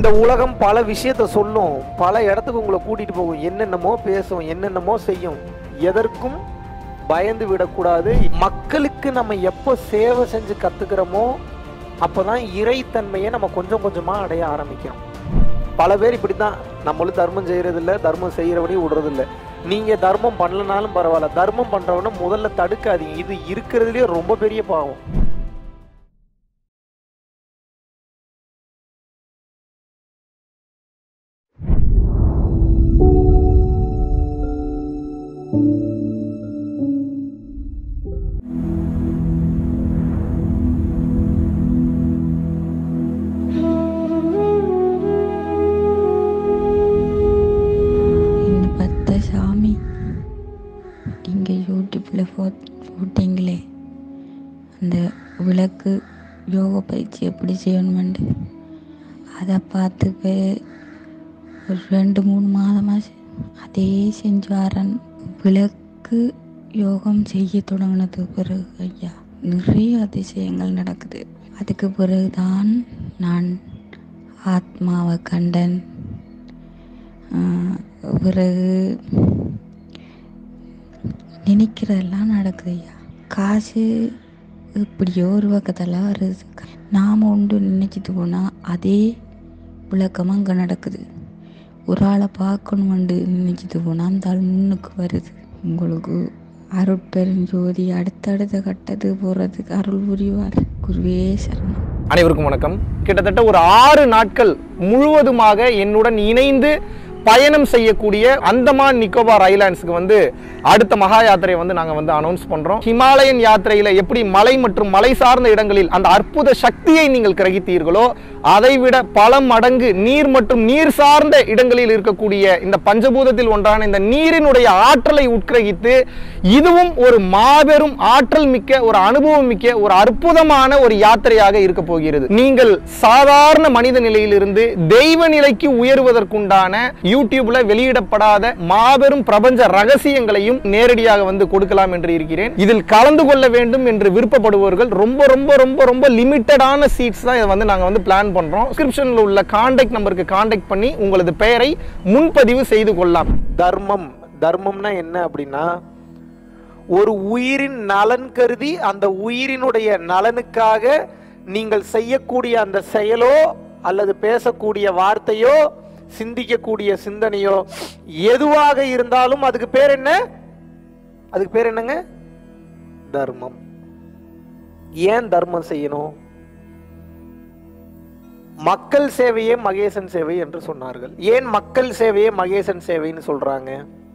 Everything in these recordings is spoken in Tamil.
இந்த உலகம் பல விஷயத்த சொல்லும் பல இடத்துக்கு உங்களை கூட்டிட்டு போகும் என்னென்னமோ பேசும் என்னென்னமோ செய்யும் எதற்கும் பயந்து விடக்கூடாது மக்களுக்கு நம்ம எப்போ சேவை செஞ்சு கத்துக்கிறோமோ அப்பதான் இறைத்தன்மையை நம்ம கொஞ்சம் கொஞ்சமா அடைய ஆரம்பிக்கிறோம் பல பேர் இப்படி தான் நம்மளும் தர்மம் செய்யறதில்ல தர்மம் செய்யறபடி விடுறதில்ல நீங்க தர்மம் பண்ணலனாலும் பரவாயில்ல தர்மம் பண்றவன முதல்ல தடுக்காதீங்க இது இருக்கிறதுலயே ரொம்ப பெரிய பாவம் என்ன பார்த்த சாமி நீங்கள் யூடியூப்பில் போ போட்டிங்களே அந்த விளக்கு யோகா பயிற்சி எப்படி செய்யணுமெண்டு அதை பார்த்து போய் ஒரு ரெண்டு மூணு மாதமாக அதே செஞ்சு வரேன் விளக்கு யோகம் செய்ய தொடங்கினதுக்கு பிறகு ஐயா நிறைய அதிசயங்கள் நடக்குது அதுக்கு பிறகுதான் நான் ஆத்மாவை கண்டன் ஆஹ் பிறகு நினைக்கிறதெல்லாம் நடக்குது ஐயா காசு இப்படியோ ஒரு பக்கத்தில் வருது நாம் உண்டு நினச்சிட்டு போனால் அதே விளக்கமாக அங்கே நடக்குது ஒரு ஆளை பார்க்கணுமெண்டு நினச்சிட்டு போனால் அந்த ஆள் முன்னுக்கு வருது உங்களுக்கு அருட்பெருஞ்சோதி அடுத்தடுத்த கட்டத்துக்கு போகிறதுக்கு அருள் புரிவார் குருவே சரணம் அனைவருக்கும் வணக்கம் கிட்டத்தட்ட ஒரு ஆறு நாட்கள் முழுவதுமாக என்னுடன் இணைந்து பயணம் செய்யக்கூடிய அந்தமான் நிக்கோபார் ஐலாண்ட்ஸுக்கு வந்து அடுத்த மகா யாத்திரையை வந்து நாங்கள் வந்து அனௌன்ஸ் பண்றோம் ஹிமாலயன் யாத்திரையில எப்படி மலை மற்றும் மலை சார்ந்த இடங்களில் அந்த அற்புத சக்தியை நீங்கள் கிரகித்தீர்களோ அதைவிட பல மடங்கு நீர் மற்றும் நீர் சார்ந்த இடங்களில் இருக்கக்கூடிய இந்த பஞ்சபூதத்தில் ஒன்றான இந்த நீரினுடைய ஆற்றலை உட்கிரகித்து இதுவும் ஒரு மாபெரும் ஆற்றல் மிக்க ஒரு அனுபவம் மிக்க ஒரு அற்புதமான ஒரு யாத்திரையாக இருக்க போகிறது நீங்கள் சாதாரண மனித நிலையிலிருந்து தெய்வ நிலைக்கு உயர்வதற்குண்டான யூடியூப்ல வெளியிடப்படாத மாபெரும் பிரபஞ்ச ரகசியங்களையும் நேரடியாக வந்து கொடுக்கலாம் என்று இருக்கிறேன் இதில் கலந்து கொள்ள வேண்டும் என்று விருப்பப்படுபவர்கள் ரொம்ப ரொம்ப ரொம்ப ரொம்ப லிமிட்டடான சீட்ஸ் தான் இதை வந்து நாங்க வந்து பிளான் பண்றோம் டிஸ்கிரிப்ஷன்ல உள்ள கான்டாக்ட் நம்பருக்கு கான்டாக்ட் பண்ணி உங்களது பெயரை முன்பதிவு செய்து கொள்ளலாம் தர்மம் தர்மம்னா என்ன அப்படின்னா ஒரு உயிரின் நலன் கருதி அந்த உயிரினுடைய நலனுக்காக நீங்கள் செய்யக்கூடிய அந்த செயலோ அல்லது பேசக்கூடிய வார்த்தையோ சிந்திக்கக்கூடிய சிந்தனையோ எதுவாக இருந்தாலும் அதுக்கு பேர் என்ன அதுக்கு பேர் என்னங்க தர்மம் ஏன் தர்மம் செய்யணும் மக்கள் சேவையே மகேசன் சேவை என்று சொன்னார்கள் ஏன் மக்கள் சேவையே மகேசன் சேவைன்னு சொல்றாங்க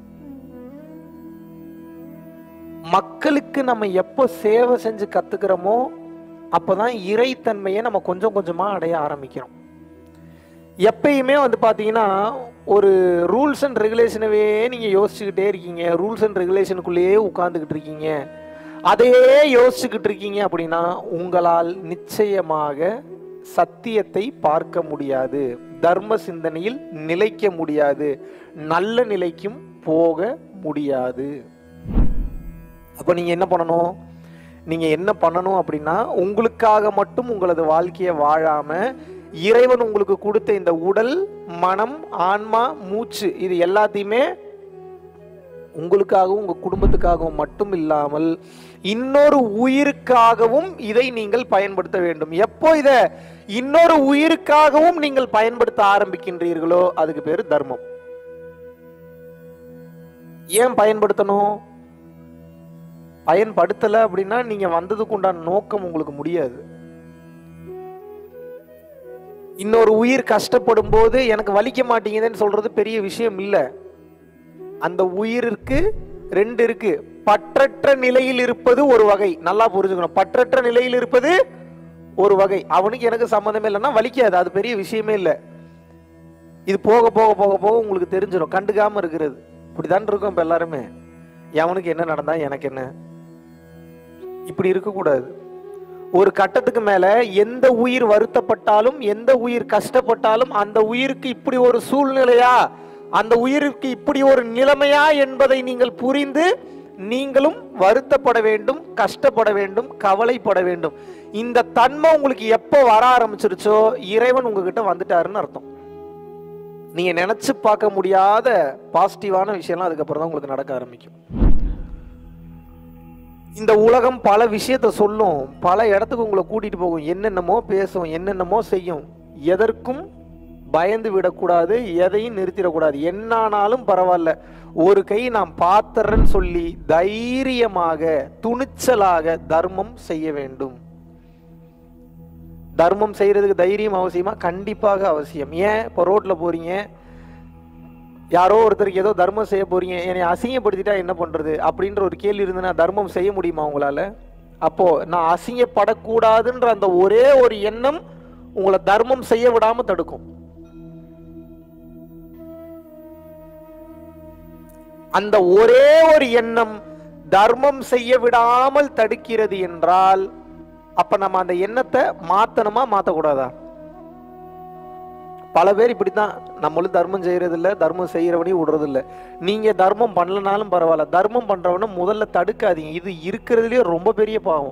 மக்களுக்கு நம்ம எப்போ சேவை செஞ்சு கத்துக்கிறோமோ அப்பதான் இறைத்தன்மையை நம்ம கொஞ்சம் கொஞ்சமா அடைய ஆரம்பிக்கிறோம் எப்பயுமே வந்து பாத்தீங்கன்னா ஒரு ரூல்ஸ் அண்ட் ரெகுலேஷனவே நீங்க யோசிச்சுக்கிட்டே இருக்கீங்க ரூல்ஸ் அண்ட் ரெகுலேஷனுக்குள்ளேயே உட்கார்ந்துக்கிட்டு இருக்கீங்க அதையே யோசிச்சுக்கிட்டு இருக்கீங்க அப்படின்னா உங்களால் நிச்சயமாக சத்தியத்தை பார்க்க முடியாது தர்ம சிந்தனையில் நிலைக்க முடியாது நல்ல நிலைக்கும் போக முடியாது அப்போ நீங்க என்ன பண்ணணும் நீங்க என்ன பண்ணணும் அப்படின்னா உங்களுக்காக மட்டும் உங்களது வாழ்க்கையை வாழாம இறைவன் உங்களுக்கு கொடுத்த இந்த உடல் மனம் ஆன்மா மூச்சு இது எல்லாத்தையுமே உங்களுக்காகவும் உங்க குடும்பத்துக்காகவும் மட்டும் இல்லாமல் இன்னொரு உயிருக்காகவும் இதை நீங்கள் பயன்படுத்த வேண்டும் எப்போ இத இன்னொரு உயிருக்காகவும் நீங்கள் பயன்படுத்த ஆரம்பிக்கின்றீர்களோ அதுக்கு பேரு தர்மம் ஏன் பயன்படுத்தணும் பயன்படுத்தல அப்படின்னா நீங்க வந்ததுக்கு உண்டான நோக்கம் உங்களுக்கு முடியாது இன்னொரு உயிர் கஷ்டப்படும் போது எனக்கு வலிக்க மாட்டேங்குதுன்னு சொல்றது பெரிய விஷயம் இல்லை அந்த உயிருக்கு ரெண்டு இருக்கு பற்றற்ற நிலையில் இருப்பது ஒரு வகை நல்லா புரிஞ்சுக்கணும் பற்றற்ற நிலையில் இருப்பது ஒரு வகை அவனுக்கு எனக்கு சம்மந்தமே இல்லைன்னா வலிக்காது அது பெரிய விஷயமே இல்லை இது போக போக போக போக உங்களுக்கு தெரிஞ்சிடும் கண்டுக்காம இருக்கிறது இப்படிதான் இருக்கும் இப்ப எல்லாருமே எவனுக்கு என்ன நடந்தா எனக்கு என்ன இப்படி இருக்கக்கூடாது ஒரு கட்டத்துக்கு மேல எந்த உயிர் வருத்தப்பட்டாலும் எந்த உயிர் கஷ்டப்பட்டாலும் அந்த உயிருக்கு இப்படி ஒரு சூழ்நிலையா அந்த உயிருக்கு இப்படி ஒரு நிலைமையா என்பதை நீங்கள் புரிந்து நீங்களும் வருத்தப்பட வேண்டும் கஷ்டப்பட வேண்டும் கவலைப்பட வேண்டும் இந்த தன்மை உங்களுக்கு எப்போ வர ஆரம்பிச்சிருச்சோ இறைவன் உங்ககிட்ட வந்துட்டாருன்னு அர்த்தம் நீங்க நினைச்சு பார்க்க முடியாத பாசிட்டிவான விஷயம்லாம் அதுக்கப்புறம் தான் உங்களுக்கு நடக்க ஆரம்பிக்கும் இந்த உலகம் பல விஷயத்த சொல்லும் பல இடத்துக்கு உங்களை கூட்டிட்டு போகும் என்னென்னமோ பேசும் என்னென்னமோ செய்யும் எதற்கும் பயந்து விடக்கூடாது எதையும் நிறுத்திடக்கூடாது என்னானாலும் பரவாயில்ல ஒரு கை நான் பாத்திரன்னு சொல்லி தைரியமாக துணிச்சலாக தர்மம் செய்ய வேண்டும் தர்மம் செய்யறதுக்கு தைரியம் அவசியமா கண்டிப்பாக அவசியம் ஏன் இப்போ ரோட்ல போறீங்க யாரோ ஒருத்தருக்கு ஏதோ தர்மம் செய்ய போறீங்க என்னை அசிங்கப்படுத்திட்டா என்ன பண்றது அப்படின்ற ஒரு கேள்வி இருந்துன்னா தர்மம் செய்ய முடியுமா உங்களால அப்போ நான் அசிங்கப்படக்கூடாதுன்ற அந்த ஒரே ஒரு எண்ணம் உங்களை தர்மம் செய்ய விடாம தடுக்கும் அந்த ஒரே ஒரு எண்ணம் தர்மம் செய்ய விடாமல் தடுக்கிறது என்றால் அப்ப நம்ம அந்த எண்ணத்தை மாத்தணுமா மாத்தக்கூடாதா பல பேர் இப்படித்தான் நம்மளும் தர்மம் செய்யறது இல்ல தர்மம் செய்யறவனையும் விடுறது இல்ல நீங்க தர்மம் பண்ணலனாலும் பரவாயில்ல தர்மம் பண்றவனை முதல்ல தடுக்காதீங்க இது இருக்கிறதுலயே ரொம்ப பெரிய பாவம்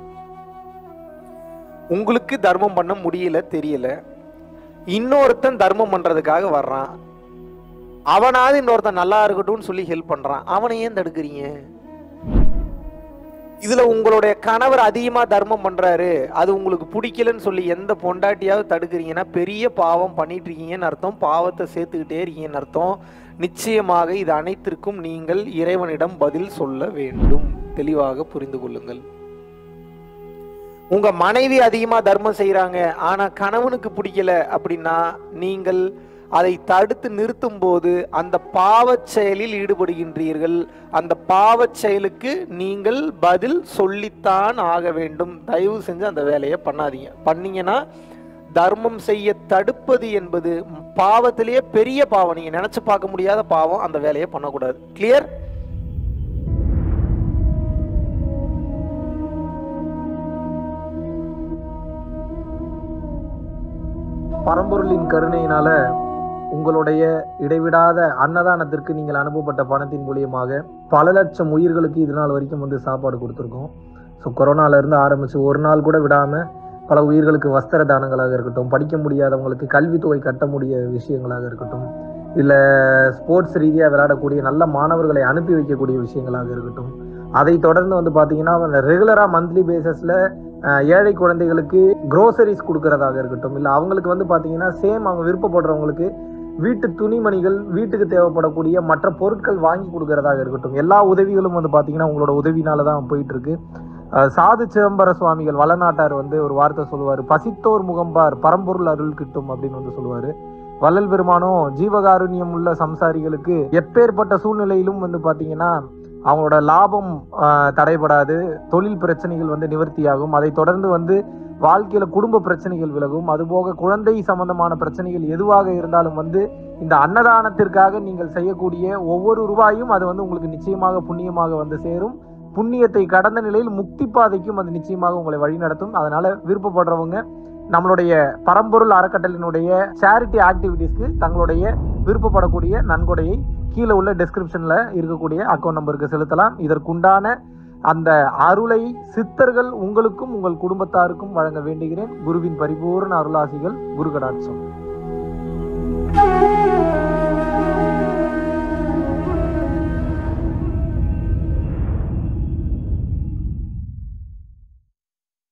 உங்களுக்கு தர்மம் பண்ண முடியல தெரியல இன்னொருத்தன் தர்மம் பண்றதுக்காக வர்றான் அவனாவது இன்னொருத்தன் நல்லா இருக்கட்டும்னு சொல்லி ஹெல்ப் பண்றான் அவனை ஏன் தடுக்கிறீங்க இதுல உங்களுடைய கணவர் அதிகமா தர்மம் பண்றாரு அது உங்களுக்கு பிடிக்கலன்னு சொல்லி எந்த பொண்டாட்டியாவது தடுக்கிறீங்கன்னா பெரிய பாவம் பண்ணிட்டு இருக்கீங்கன்னு அர்த்தம் பாவத்தை சேர்த்துக்கிட்டே இருக்கீங்கன்னு அர்த்தம் நிச்சயமாக இது அனைத்திற்கும் நீங்கள் இறைவனிடம் பதில் சொல்ல வேண்டும் தெளிவாக புரிந்து கொள்ளுங்கள் உங்க மனைவி அதிகமா தர்மம் செய்றாங்க ஆனா கணவனுக்கு பிடிக்கல அப்படின்னா நீங்கள் அதை தடுத்து நிறுத்தும் போது அந்த பாவச் செயலில் ஈடுபடுகின்றீர்கள் அந்த பாவச் செயலுக்கு நீங்கள் பதில் சொல்லித்தான் ஆக வேண்டும் தயவு செஞ்சு அந்த வேலையை பண்ணாதீங்க பண்ணீங்கன்னா தர்மம் செய்ய தடுப்பது என்பது பாவத்திலேயே பெரிய பாவம் நீங்க நினைச்சு பார்க்க முடியாத பாவம் அந்த வேலையை பண்ணக்கூடாது கிளியர் பரம்பொருளின் கருணையினால உங்களுடைய இடைவிடாத அன்னதானத்திற்கு நீங்கள் அனுப்பப்பட்ட பணத்தின் மூலியமாக பல லட்சம் உயிர்களுக்கு இது நாள் வரைக்கும் வந்து சாப்பாடு கொடுத்துருக்கோம் ஸோ கொரோனால இருந்து ஆரம்பிச்சு ஒரு நாள் கூட விடாம பல உயிர்களுக்கு வஸ்திர தானங்களாக இருக்கட்டும் படிக்க முடியாதவங்களுக்கு கல்வித்தொகை கட்ட முடிய விஷயங்களாக இருக்கட்டும் இல்லை ஸ்போர்ட்ஸ் ரீதியாக விளையாடக்கூடிய நல்ல மாணவர்களை அனுப்பி வைக்கக்கூடிய விஷயங்களாக இருக்கட்டும் அதை தொடர்ந்து வந்து பார்த்தீங்கன்னா ரெகுலராக மந்த்லி பேசிஸில் ஏழை குழந்தைகளுக்கு க்ரோசரிஸ் கொடுக்கறதாக இருக்கட்டும் இல்லை அவங்களுக்கு வந்து பார்த்தீங்கன்னா சேம் அவங்க விருப்பப்படுறவங்களுக்கு வீட்டு துணிமணிகள் வீட்டுக்கு தேவைப்படக்கூடிய மற்ற பொருட்கள் வாங்கி கொடுக்கறதாக இருக்கட்டும் எல்லா உதவிகளும் வந்து பார்த்தீங்கன்னா உங்களோட உதவினால தான் போயிட்டு இருக்கு அஹ் சாது சிதம்பர சுவாமிகள் வளநாட்டார் வந்து ஒரு வார்த்தை சொல்லுவார் பசித்தோர் முகம்பார் பரம்பொருள் அருள் கிட்டும் அப்படின்னு வந்து சொல்லுவாரு வள்ளல் பெருமானும் ஜீவகாருண்யம் உள்ள சம்சாரிகளுக்கு எப்பேற்பட்ட சூழ்நிலையிலும் வந்து பாத்தீங்கன்னா அவங்களோட லாபம் ஆஹ், தடைபடாது தொழில் பிரச்சனைகள் வந்து நிவர்த்தியாகும் அதை தொடர்ந்து வந்து வாழ்க்கையில குடும்ப பிரச்சனைகள் விலகும் அதுபோக குழந்தை சம்பந்தமான பிரச்சனைகள் எதுவாக இருந்தாலும் வந்து இந்த அன்னதானத்திற்காக நீங்கள் செய்யக்கூடிய ஒவ்வொரு ரூபாயும் அது வந்து உங்களுக்கு நிச்சயமாக புண்ணியமாக வந்து சேரும் புண்ணியத்தை கடந்த நிலையில் முக்தி பாதைக்கும் அது நிச்சயமாக உங்களை வழிநடத்தும் அதனால விருப்பப்படுறவங்க நம்மளுடைய பரம்பொருள் அறக்கட்டளினுடைய சேரிட்டி ஆக்டிவிட்டீஸ்க்கு தங்களுடைய விருப்பப்படக்கூடிய நன்கொடையை கீழே உள்ள டெஸ்கிரிப்ஷன்ல இருக்கக்கூடிய அக்கௌண்ட் நம்பருக்கு செலுத்தலாம் இதற்குண்டான அந்த அருளை சித்தர்கள் உங்களுக்கும் உங்கள் குடும்பத்தாருக்கும் வழங்க வேண்டுகிறேன் குருவின் பரிபூர்ண அருளாசிகள் குரு கடாட்சம்